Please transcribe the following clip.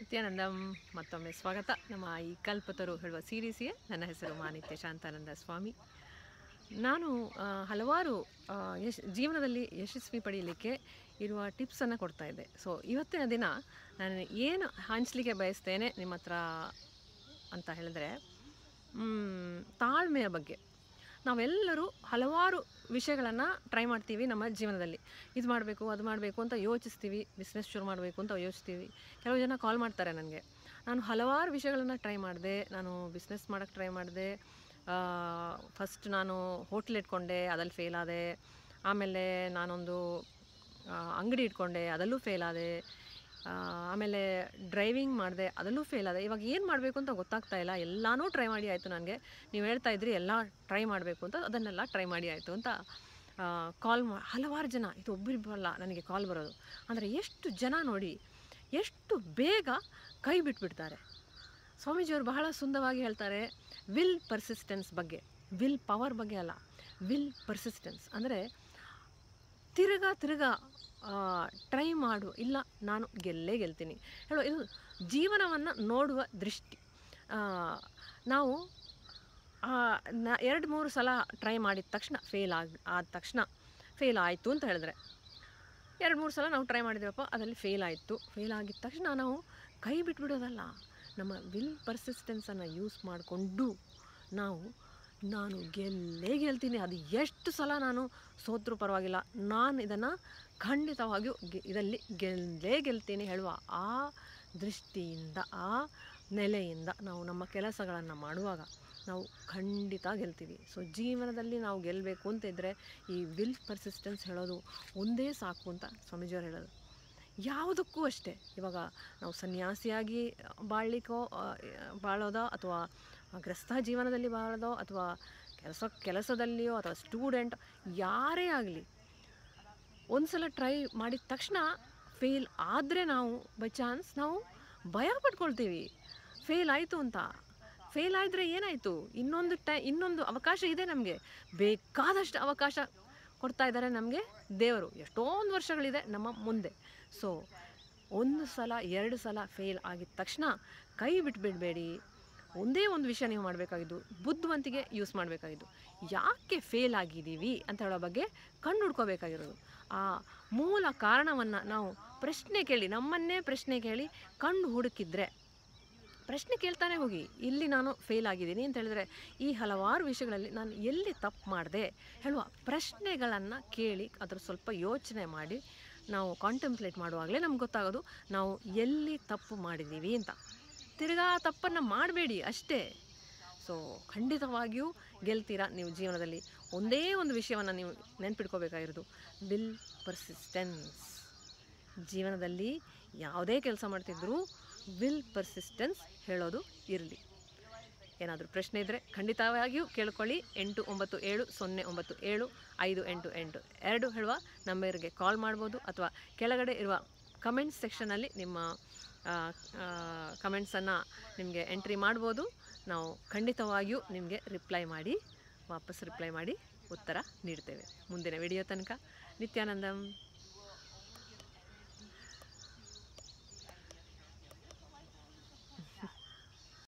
ನಿತ್ಯಾನಂದಂ ಮತ್ತೊಮ್ಮೆ ಸ್ವಾಗತ ನಮ್ಮ ಈ ಕಲ್ಪತರು ಹೇಳುವ ಸೀರೀಸ್ಗೆ ನನ್ನ ಹೆಸರು ಮಾನಿತ್ಯ ಶಾಂತಾನಂದ ಸ್ವಾಮಿ ನಾನು ಆ, ಹಲವಾರು ಆ, ಯಶ್ ಜೀವನದಲ್ಲಿ ಯಶಸ್ವಿ ಪಡೆಯಲಿಕ್ಕೆ ಇರುವ ಟಿಪ್ಸನ್ನು ಕೊಡ್ತಾ ಇದ್ದೆ ಸೊ ಇವತ್ತಿನ ದಿನ ನಾನು ಏನು ಹಂಚಲಿಕ್ಕೆ ಬಯಸ್ತೇನೆ ನಿಮ್ಮ ಹತ್ರ ಅಂತ ಹೇಳಿದ್ರೆ ಮ್, ತಾಳ್ಮೆಯ ಬಗ್ಗೆ ನಾವೆಲ್ಲರೂ ಹಲವಾರು ವಿಷಯಗಳನ್ನು ಟ್ರೈ ಮಾಡ್ತೀವಿ ನಮ್ಮ ಜೀವನದಲ್ಲಿ ಇದು ಮಾಡಬೇಕು ಅದು ಮಾಡಬೇಕು ಅಂತ ಯೋಚಿಸ್ತೀವಿ ಬಿಸ್ನೆಸ್ ಶುರು ಮಾಡಬೇಕು ಅಂತ ಯೋಚಿಸ್ತೀವಿ ಕೆಲವು ಜನ ಕಾಲ್ ಮಾಡ್ತಾರೆ ನನಗೆ ನಾನು ಹಲವಾರು ವಿಷಯಗಳನ್ನು ಟ್ರೈ ಮಾಡಿದೆ ನಾನು ಬಿಸ್ನೆಸ್ ಮಾಡೋಕ್ಕೆ ಟ್ರೈ ಮಾಡಿದೆ ಫಸ್ಟ್ ನಾನು ಹೋಟ್ಲ್ ಇಟ್ಕೊಂಡೆ ಅದಲ್ಲಿ ಫೇಲ್ ಆದೆ ಆಮೇಲೆ ನಾನೊಂದು ಆ, ಅಂಗಡಿ ಇಟ್ಕೊಂಡೆ ಅದರಲ್ಲೂ ಫೇಲ್ ಆದೆ ಆ, ಆಮೇಲೆ ಡ್ರೈವಿಂಗ್ ಮಾಡಿದೆ ಅದರಲ್ಲೂ ಫೇಲ್ ಆದೆ ಇವಾಗ ಏನು ಮಾಡಬೇಕು ಅಂತ ಗೊತ್ತಾಗ್ತಾ ಇಲ್ಲ ಎಲ್ಲನೂ ಟ್ರೈ ಮಾಡಿ ಆಯಿತು ನನಗೆ ನೀವು ಹೇಳ್ತಾ ಇದ್ರಿ ಎಲ್ಲ ಟ್ರೈ ಮಾಡಬೇಕು ಅಂತ ಅದನ್ನೆಲ್ಲ ಟ್ರೈ ಮಾಡಿ ಆಯಿತು ಅಂತ ಕಾಲ್ ಮಾ ಹಲವಾರು ಜನ ಇದು ಒಬ್ಬರಿಬ್ಬರಲ್ಲ ನನಗೆ ಕಾಲ್ ಬರೋದು ಅಂದರೆ ಎಷ್ಟು ಜನ ನೋಡಿ ಎಷ್ಟು ಬೇಗ ಕೈ ಬಿಟ್ಬಿಡ್ತಾರೆ ಸ್ವಾಮೀಜಿಯವರು ಬಹಳ ಸುಂದರವಾಗಿ ಹೇಳ್ತಾರೆ ವಿಲ್ ಪರ್ಸಿಸ್ಟೆನ್ಸ್ ಬಗ್ಗೆ ವಿಲ್ ಪವರ್ ಬಗ್ಗೆ ಅಲ್ಲ ವಿಲ್ ಪರ್ಸಿಸ್ಟೆನ್ಸ್ ಅಂದರೆ ತಿರ್ಗಾ ತಿರ್ಗಾ ಟ್ರೈ ಮಾಡು ಇಲ್ಲ ನಾನು ಗೆಲ್ಲೇ ಗೆಲ್ತೀನಿ ಹೇಳೋ ಇದು ಜೀವನವನ್ನು ನೋಡುವ ದೃಷ್ಟಿ ಆ, ನಾವು ಎರಡು ಮೂರು ಸಲ ಟ್ರೈ ಮಾಡಿದ ತಕ್ಷಣ ಫೇಲ್ ಆಗಿ ಆದ ತಕ್ಷಣ ಫೇಲ್ ಆಯಿತು ಅಂತ ಹೇಳಿದ್ರೆ ಎರಡು ಮೂರು ಸಲ ನಾವು ಟ್ರೈ ಮಾಡಿದ್ದೇವಪ್ಪ ಅದರಲ್ಲಿ ಫೇಲ್ ಆಯಿತು ಫೇಲ್ ಆಗಿದ ತಕ್ಷಣ ನಾವು ಕೈ ಬಿಟ್ಬಿಡೋದಲ್ಲ ನಮ್ಮ ವಿಲ್ ಪರ್ಸಿಸ್ಟೆನ್ಸನ್ನು ಯೂಸ್ ಮಾಡಿಕೊಂಡು ನಾವು ನಾನು ಗೆಲ್ಲೇ ಗೆಲ್ತೀನಿ ಅದು ಎಷ್ಟು ಸಲ ನಾನು ಸೋತ್ರೂ ಪರವಾಗಿಲ್ಲ ನಾನು ಇದನ್ನು ಖಂಡಿತವಾಗಿಯೂ ಗೆ ಇದರಲ್ಲಿ ಗೆಲ್ಲೇ ಗೆಲ್ತೀನಿ ಹೇಳುವ ಆ ದೃಷ್ಟಿಯಿಂದ ಆ ನೆಲೆಯಿಂದ ನಾವು ನಮ್ಮ ಕೆಲಸಗಳನ್ನು ಮಾಡುವಾಗ ನಾವು ಖಂಡಿತ ಗೆಲ್ತೀವಿ ಸೊ ಜೀವನದಲ್ಲಿ ನಾವು ಗೆಲ್ಲಬೇಕು ಅಂತ ಇದ್ದರೆ ಈ ವಿಲ್ ಪರ್ಸಿಸ್ಟೆನ್ಸ್ ಹೇಳೋದು ಒಂದೇ ಸಾಕು ಅಂತ ಸ್ವಾಮೀಜಿಯವರು ಹೇಳೋದು ಯಾವುದಕ್ಕೂ ಅಷ್ಟೇ ಇವಾಗ ನಾವು ಸನ್ಯಾಸಿಯಾಗಿ ಬಾಳ್ಲಿಕ್ಕೋ ಆ, ಬಾಳೋದೋ ಅಥವಾ ಗ್ರಸ್ತ ಜೀವನದಲ್ಲಿ ಬಾಳೋದೋ ಅಥವಾ ಕೆಲಸ ಕೆಲಸದಲ್ಲಿಯೋ ಅಥವಾ ಸ್ಟೂಡೆಂಟ್ ಯಾರೇ ಆಗಲಿ ಒಂದು ಸಲ ಟ್ರೈ ಮಾಡಿದ ತಕ್ಷಣ ಫೇಲ್ ಆದರೆ ನಾವು ಬೈ ಚಾನ್ಸ್ ನಾವು ಭಯ ಪಡ್ಕೊಳ್ತೀವಿ ಫೇಲ್ ಆಯಿತು ಅಂತ ಫೇಲ್ ಆದರೆ ಏನಾಯಿತು ಇನ್ನೊಂದು ಟೈ ಇನ್ನೊಂದು ಅವಕಾಶ ಇದೆ ನಮಗೆ ಬೇಕಾದಷ್ಟು ಅವಕಾಶ ಕೊಡ್ತಾ ಇದ್ದಾರೆ ನಮಗೆ ದೇವರು ಎಷ್ಟೊಂದು ವರ್ಷಗಳಿದೆ ನಮ್ಮ ಮುಂದೆ ಸೊ ಒಂದು ಸಲ ಎರಡು ಸಲ ಫೇಲ್ ಆಗಿದ ತಕ್ಷಣ ಕೈ ಬಿಟ್ಬಿಡಬೇಡಿ ಒಂದೇ ಒಂದು ವಿಷಯ ನೀವು ಮಾಡಬೇಕಾಗಿದ್ದು ಬುದ್ಧಿವಂತಿಗೆ ಯೂಸ್ ಮಾಡಬೇಕಾಗಿದ್ದು ಯಾಕೆ ಫೇಲ್ ಆಗಿದ್ದೀವಿ ಅಂತ ಹೇಳೋ ಬಗ್ಗೆ ಕಂಡು ಹುಡ್ಕೋಬೇಕಾಗಿರೋದು ಆ ಮೂಲ ಕಾರಣವನ್ನು ನಾವು ಪ್ರಶ್ನೆ ಕೇಳಿ ನಮ್ಮನ್ನೇ ಪ್ರಶ್ನೆ ಕೇಳಿ ಕಂಡು ಹುಡುಕಿದ್ರೆ ಪ್ರಶ್ನೆ ಕೇಳ್ತಾನೆ ಹೋಗಿ ಇಲ್ಲಿ ನಾನು ಫೇಲ್ ಆಗಿದ್ದೀನಿ ಅಂತ ಹೇಳಿದ್ರೆ ಈ ಹಲವಾರು ವಿಷಯಗಳಲ್ಲಿ ನಾನು ಎಲ್ಲಿ ತಪ್ಪು ಮಾಡಿದೆ ಹೇಳುವ ಪ್ರಶ್ನೆಗಳನ್ನು ಕೇಳಿ ಅದರ ಸ್ವಲ್ಪ ಯೋಚನೆ ಮಾಡಿ ನಾವು ಕಾಂಟೆಂಪ್ಲೇಟ್ ಮಾಡುವಾಗಲೇ ನಮ್ಗೆ ಗೊತ್ತಾಗೋದು ನಾವು ಎಲ್ಲಿ ತಪ್ಪು ಮಾಡಿದ್ದೀವಿ ಅಂತ ತಿರ್ಗಾ ತಪ್ಪನ್ನು ಮಾಡಬೇಡಿ ಅಷ್ಟೇ ಸೊ ಖಂಡಿತವಾಗಿಯೂ ಗೆಲ್ತೀರಾ ನೀವು ಜೀವನದಲ್ಲಿ ಒಂದೇ ಒಂದು ವಿಷಯವನ್ನು ನೀವು ನೆನ್ಪಿಟ್ಕೋಬೇಕಾಗಿರೋದು ವಿಲ್ ಪರ್ಸಿಸ್ಟೆನ್ಸ್ ಜೀವನದಲ್ಲಿ ಯಾವುದೇ ಕೆಲಸ ಮಾಡ್ತಿದ್ರೂ ವಿಲ್ ಪರ್ಸಿಸ್ಟೆನ್ಸ್ ಹೇಳೋದು ಇರಲಿ ಏನಾದರೂ ಪ್ರಶ್ನೆ ಇದ್ದರೆ ಖಂಡಿತವಾಗಿಯೂ ಕೇಳ್ಕೊಳ್ಳಿ ಎಂಟು ಒಂಬತ್ತು ಏಳು ಸೊನ್ನೆ ಒಂಬತ್ತು ಏಳು ಐದು ಎಂಟು ಎಂಟು ಎರಡು ಹೇಳುವ ನಂಬರ್ಗೆ ಕಾಲ್ ಮಾಡ್ಬೋದು ಅಥವಾ ಕೆಳಗಡೆ ಇರುವ ಕಮೆಂಟ್ಸ್ ಸೆಕ್ಷನಲ್ಲಿ ನಿಮ್ಮ ಕಮೆಂಟ್ಸನ್ನು ನಿಮಗೆ ಎಂಟ್ರಿ ಮಾಡ್ಬೋದು ನಾವು ಖಂಡಿತವಾಗಿಯೂ ನಿಮಗೆ ರಿಪ್ಲೈ ಮಾಡಿ ವಾಪಸ್ ರಿಪ್ಲೈ ಮಾಡಿ ಉತ್ತರ ನೀಡ್ತೇವೆ ಮುಂದಿನ ವಿಡಿಯೋ ತನಕ ನಿತ್ಯಾನಂದಂ